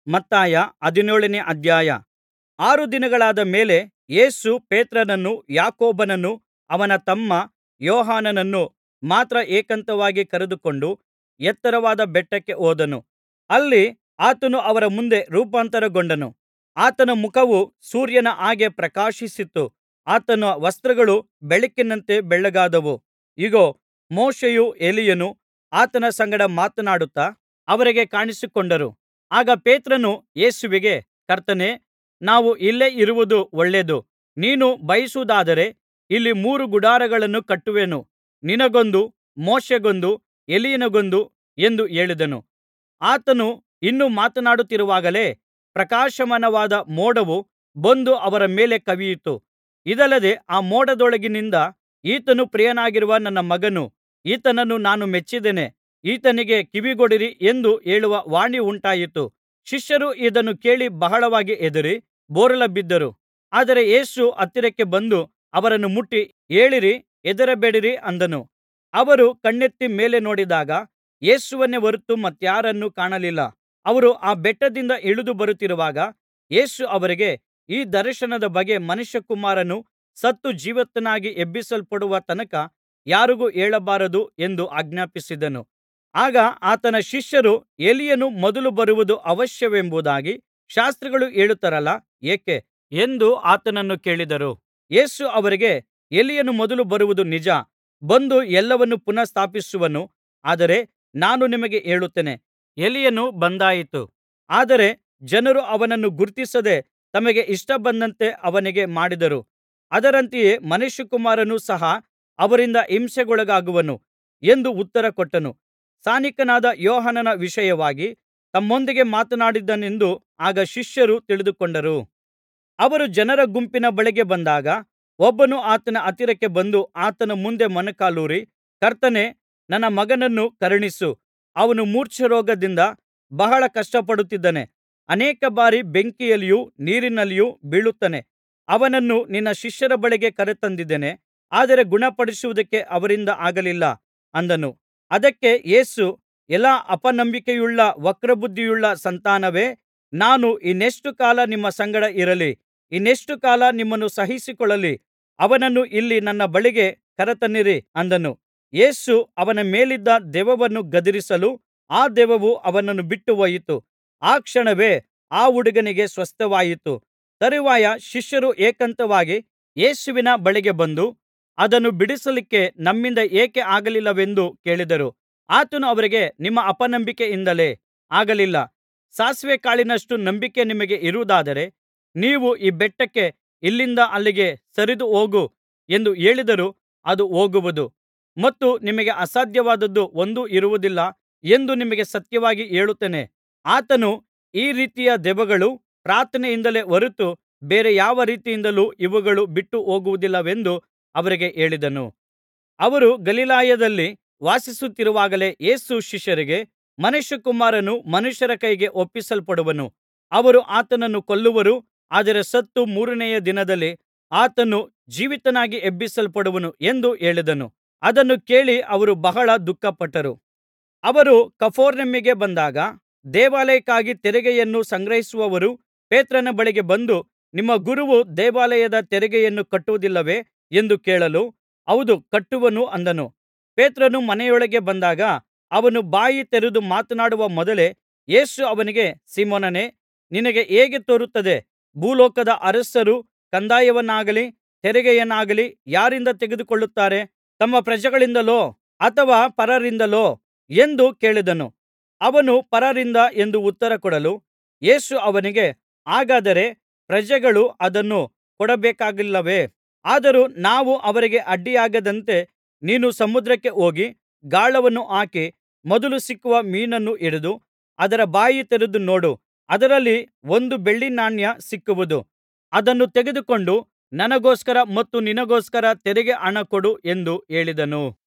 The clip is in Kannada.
ಮತ್ತಾಯ ಹದಿನೇಳನೇ ಅಧ್ಯಾಯ ಆರು ದಿನಗಳಾದ ಮೇಲೆ ಯೇಸು ಪೇತ್ರನನ್ನೂ ಯಾಕೋಬನನ್ನೂ ಅವನ ತಮ್ಮ ಯೋಹಾನನನ್ನೂ ಮಾತ್ರ ಏಕಾಂತವಾಗಿ ಕರೆದುಕೊಂಡು ಎತ್ತರವಾದ ಬೆಟ್ಟಕ್ಕೆ ಹೋದನು ಅಲ್ಲಿ ಆತನು ಅವರ ಮುಂದೆ ರೂಪಾಂತರಗೊಂಡನು ಆತನ ಮುಖವು ಸೂರ್ಯನ ಹಾಗೆ ಪ್ರಕಾಶಿಸಿತು ಆತನ ವಸ್ತ್ರಗಳು ಬೆಳಕಿನಂತೆ ಬೆಳ್ಳಗಾದವು ಇಗೋ ಮೋಶೆಯೂ ಎಲೀಯನೂ ಆತನ ಸಂಗಡ ಮಾತನಾಡುತ್ತಾ ಅವರಿಗೆ ಕಾಣಿಸಿಕೊಂಡರು ಆಗ ಪೇತ್ರನು ಯೇಸುವಿಗೆ ಕರ್ತನೇ ನಾವು ಇಲ್ಲೇ ಇರುವುದು ಒಳ್ಳೆಯದು ನೀನು ಬಯಸುವುದಾದರೆ ಇಲ್ಲಿ ಮೂರು ಗುಡಾರಗಳನ್ನು ಕಟ್ಟುವೆನು ನಿನಗೊಂದು ಮೋಶೆಗೊಂದು ಎಲೀಯನಿಗೊಂದು ಎಂದು ಹೇಳಿದನು ಆತನು ಇನ್ನೂ ಮಾತನಾಡುತ್ತಿರುವಾಗಲೇ ಪ್ರಕಾಶಮಾನವಾದ ಮೋಡವು ಬಂದು ಅವರ ಮೇಲೆ ಕವಿಯಿತು ಇದಲ್ಲದೆ ಆ ಮೋಡದೊಳಗಿನಿಂದ ಈತನು ಪ್ರಿಯನಾಗಿರುವ ನನ್ನ ಮಗನು ಈತನನ್ನು ನಾನು ಮೆಚ್ಚಿದ್ದೇನೆ ಈತನಿಗೆ ಕಿವಿಗೊಡಿರಿ ಎಂದು ಹೇಳುವ ವಾಣಿ ಉಂಟಾಯಿತು ಶಿಷ್ಯರು ಇದನ್ನು ಕೇಳಿ ಬಹಳವಾಗಿ ಹೆದರಿ ಬೋರಲುಬಿದ್ದರು ಆದರೆ ಯೇಸು ಹತ್ತಿರಕ್ಕೆ ಬಂದು ಅವರನ್ನು ಮುಟ್ಟಿ ಏಳಿರಿ ಹೆದರಬೇಡಿರಿ ಅಂದನು ಅವರು ಕಣ್ಣೆತ್ತಿ ಮೇಲೆ ನೋಡಿದಾಗ ಯೇಸುವನ್ನೇ ಹೊರತು ಮತ್ತಾರನ್ನೂ ಕಾಣಲಿಲ್ಲ ಅವರು ಆ ಬೆಟ್ಟದಿಂದ ಇಳಿದು ಬರುತ್ತಿರುವಾಗ ಯೇಸು ಅವರಿಗೆ ಈ ದರ್ಶನದ ಬಗ್ಗೆ ಮನುಷ್ಯಕುಮಾರನು ಸತ್ತು ಜೀವಿತನಾಗಿ ಎಬ್ಬಿಸಲ್ಪಡುವ ತನಕ ಯಾರಿಗೂ ಹೇಳಬಾರದು ಎಂದು ಆಜ್ಞಾಪಿಸಿದನು ಆಗ ಆತನ ಶಿಷ್ಯರು ಎಲೀಯನು ಮೊದಲು ಬರುವುದು ಅವಶ್ಯವೆಂಬುದಾಗಿ ಶಾಸ್ತ್ರಿಗಳು ಹೇಳುತ್ತಾರಲ್ಲಾ ಏಕೆ ಎಂದು ಆತನನ್ನು ಕೇಳಿದರು ಯೇಸು ಅವರಿಗೆ ಎಲೀಯನು ಮೊದಲು ಬರುವುದು ನಿಜ ಬಂದು ಎಲ್ಲವನ್ನೂ ಪುನಃ ಸ್ಥಾಪಿಸುವನು ಆದರೆ ನಾನು ನಿಮಗೆ ಹೇಳುತ್ತೇನೆ ಎಲೀಯನು ಬಂದಾಯಿತು ಆದರೆ ಜನರು ಅವನನ್ನು ಗುರುತಿಸದೆ ತಮಗೆ ಇಷ್ಟ ಬಂದಂತೆ ಅವನಿಗೆ ಮಾಡಿದರು ಅದರಂತೆಯೇ ಮನುಷ್ಯಕುಮಾರನು ಸಹ ಅವರಿಂದ ಹಿಂಸೆಗೊಳಗಾಗುವನು ಎಂದು ಉತ್ತರ ಕೊಟ್ಟನು ಸ್ನಾನಿಕನಾದ ಯೋಹಾನನ ವಿಷಯವಾಗಿ ತಮ್ಮೊಂದಿಗೆ ಮಾತನಾಡಿದನೆಂದು ಆಗ ಶಿಷ್ಯರು ತಿಳಿದುಕೊಂಡರು ಅವರು ಜನರ ಗುಂಪಿನ ಬಳಿಗೆ ಬಂದಾಗ ಒಬ್ಬನು ಆತನ ಹತ್ತಿರಕ್ಕೆ ಬಂದು ಆತನ ಮುಂದೆ ಮೊಣಕಾಲೂರಿ ಕರ್ತನೇ ನನ್ನ ಮಗನನ್ನು ಕರುಣಿಸು ಅವನು ಮೂರ್ಛೆರೋಗದಿಂದ ಬಹಳ ಕಷ್ಟಪಡುತ್ತಿದ್ದಾನೆ ಅನೇಕ ಬಾರಿ ಬೆಂಕಿಯಲ್ಲಿಯೂ ನೀರಿನಲ್ಲಿಯೂ ಬೀಳುತ್ತಾನೆ ಅವನನ್ನು ನಿನ್ನ ಶಿಷ್ಯರ ಬಳಿಗೆ ಕರೆತಂದಿದ್ದೇನೆ ಆದರೆ ಗುಣಪಡಿಸುವುದಕ್ಕೆ ಅವರಿಂದ ಆಗಲಿಲ್ಲ ಅಂದನು ಅದಕ್ಕೆ ಯೇಸು ಎಲಾ ಅಪನಂಬಿಕೆಯುಳ್ಳ ವಕ್ರಬುದ್ಧಿಯುಳ್ಳ ಸಂತಾನವೇ ನಾನು ಇನ್ನೆಷ್ಟು ಕಾಲ ನಿಮ್ಮ ಸಂಗಡ ಇರಲಿ ಇನ್ನೆಷ್ಟು ಕಾಲ ನಿಮ್ಮನ್ನು ಸಹಿಸಿಕೊಳ್ಳಲಿ ಅವನನ್ನು ಇಲ್ಲಿ ನನ್ನ ಬಳಿಗೆ ಕರತನ್ನಿರಿ ಅಂದನು ಯೇಸು ಅವನ ಮೇಲಿದ್ದ ದೆವ್ವವನ್ನು ಗದರಿಸಲು ಆ ದೆವ್ವವು ಅವನನ್ನು ಬಿಟ್ಟು ಹೋಯಿತು ಆ ಕ್ಷಣವೇ ಆ ಹುಡುಗನಿಗೆ ಸ್ವಸ್ಥವಾಯಿತು ತರುವಾಯ ಶಿಷ್ಯರು ಏಕಾಂತವಾಗಿ ಯೇಸುವಿನ ಬಳಿಗೆ ಬಂದು ಅದನ್ನು ಬಿಡಿಸಲಿಕ್ಕೆ ನಮ್ಮಿಂದ ಏಕೆ ಆಗಲಿಲ್ಲವೆಂದು ಕೇಳಿದರು ಆತನು ಅವರಿಗೆ ನಿಮ್ಮ ಅಪನಂಬಿಕೆಯಿಂದಲೇ ಆಗಲಿಲ್ಲ ಸಾಸಿವೆ ಕಾಳಿನಷ್ಟು ನಂಬಿಕೆ ನಿಮಗೆ ಇರುವುದಾದರೆ ನೀವು ಈ ಬೆಟ್ಟಕ್ಕೆ ಇಲ್ಲಿಂದ ಅಲ್ಲಿಗೆ ಸರಿದು ಹೋಗು ಎಂದು ಹೇಳಿದರೂ ಅದು ಹೋಗುವುದು ಮತ್ತು ನಿಮಗೆ ಅಸಾಧ್ಯವಾದದ್ದು ಒಂದೂ ಇರುವುದಿಲ್ಲ ಎಂದು ನಿಮಗೆ ಸತ್ಯವಾಗಿ ಹೇಳುತ್ತೇನೆ ಆತನು ಈ ರೀತಿಯ ದೆವ್ವಗಳು ಪ್ರಾರ್ಥನೆಯಿಂದಲೇ ಹೊರತು ಬೇರೆ ಯಾವ ರೀತಿಯಿಂದಲೂ ಇವುಗಳು ಬಿಟ್ಟು ಹೋಗುವುದಿಲ್ಲವೆಂದು ಅವರಿಗೆ ಹೇಳಿದನು ಅವರು ಗಲಿಲಾಯದಲ್ಲಿ ವಾಸಿಸುತ್ತಿರುವಾಗಲೇ ಯೇಸು ಶಿಷ್ಯರಿಗೆ ಮನುಷ್ಯಕುಮಾರನು ಮನುಷ್ಯರ ಕೈಗೆ ಒಪ್ಪಿಸಲ್ಪಡುವನು ಅವರು ಆತನನ್ನು ಕೊಲ್ಲುವರು ಆದರೆ ಸತ್ತು ಮೂರನೆಯ ದಿನದಲ್ಲಿ ಆತನು ಜೀವಿತನಾಗಿ ಎಬ್ಬಿಸಲ್ಪಡುವನು ಎಂದು ಹೇಳಿದನು ಅದನ್ನು ಕೇಳಿ ಅವರು ಬಹಳ ದುಃಖಪಟ್ಟರು ಅವರು ಕಪೆರ್ನೌಮಿಗೆ ಬಂದಾಗ ದೇವಾಲಯಕ್ಕಾಗಿ ತೆರಿಗೆಯನ್ನು ಸಂಗ್ರಹಿಸುವವರು ಪೇತ್ರನ ಬಳಿಗೆ ಬಂದು ನಿಮ್ಮ ಗುರುವು ದೇವಾಲಯದ ತೆರಿಗೆಯನ್ನು ಕಟ್ಟುವುದಿಲ್ಲವೇ ಎಂದು ಕೇಳಲು ಹೌದು ಕಟ್ಟುವನು ಅಂದನು ಪೇತ್ರನು ಮನೆಯೊಳಗೆ ಬಂದಾಗ ಅವನು ಬಾಯಿ ತೆರೆದು ಮಾತನಾಡುವ ಮೊದಲೇ ಯೇಸು ಅವನಿಗೆ ಸೀಮೋನನೇ ನಿನಗೆ ಹೇಗೆ ತೋರುತ್ತದೆ ಭೂಲೋಕದ ಅರಸರು ಕಂದಾಯವನ್ನಾಗಲಿ ತೆರಿಗೆಯನ್ನಾಗಲಿ ಯಾರಿಂದ ತೆಗೆದುಕೊಳ್ಳುತ್ತಾರೆ ತಮ್ಮ ಪ್ರಜೆಗಳಿಂದಲೋ ಅಥವಾ ಪರರಿಂದಲೋ ಎಂದು ಕೇಳಿದನು ಅವನು ಪರರಿಂದ ಎಂದು ಉತ್ತರ ಕೊಡಲು ಯೇಸು ಅವನಿಗೆ ಹಾಗಾದರೆ ಪ್ರಜೆಗಳು ಅದನ್ನು ಕೊಡಬೇಕಾಗಿಲ್ಲವೇ ಆದರೂ ನಾವು ಅವರಿಗೆ ಅಡ್ಡಿಯಾಗದಂತೆ ನೀನು ಸಮುದ್ರಕ್ಕೆ ಹೋಗಿ ಗಾಳವನ್ನು ಹಾಕಿ ಮೊದಲು ಸಿಕ್ಕುವ ಮೀನನ್ನು ಹಿಡಿದು ಅದರ ಬಾಯಿ ತೆರೆದು ನೋಡು ಅದರಲ್ಲಿ ಒಂದು ಬೆಳ್ಳಿ ನಾಣ್ಯ ಸಿಕ್ಕುವುದು ಅದನ್ನು ತೆಗೆದುಕೊಂಡು ನನಗೋಸ್ಕರ ಮತ್ತು ನಿನಗೋಸ್ಕರ ತೆರಿಗೆ ಹಣ ಕೊಡು ಎಂದು ಹೇಳಿದನು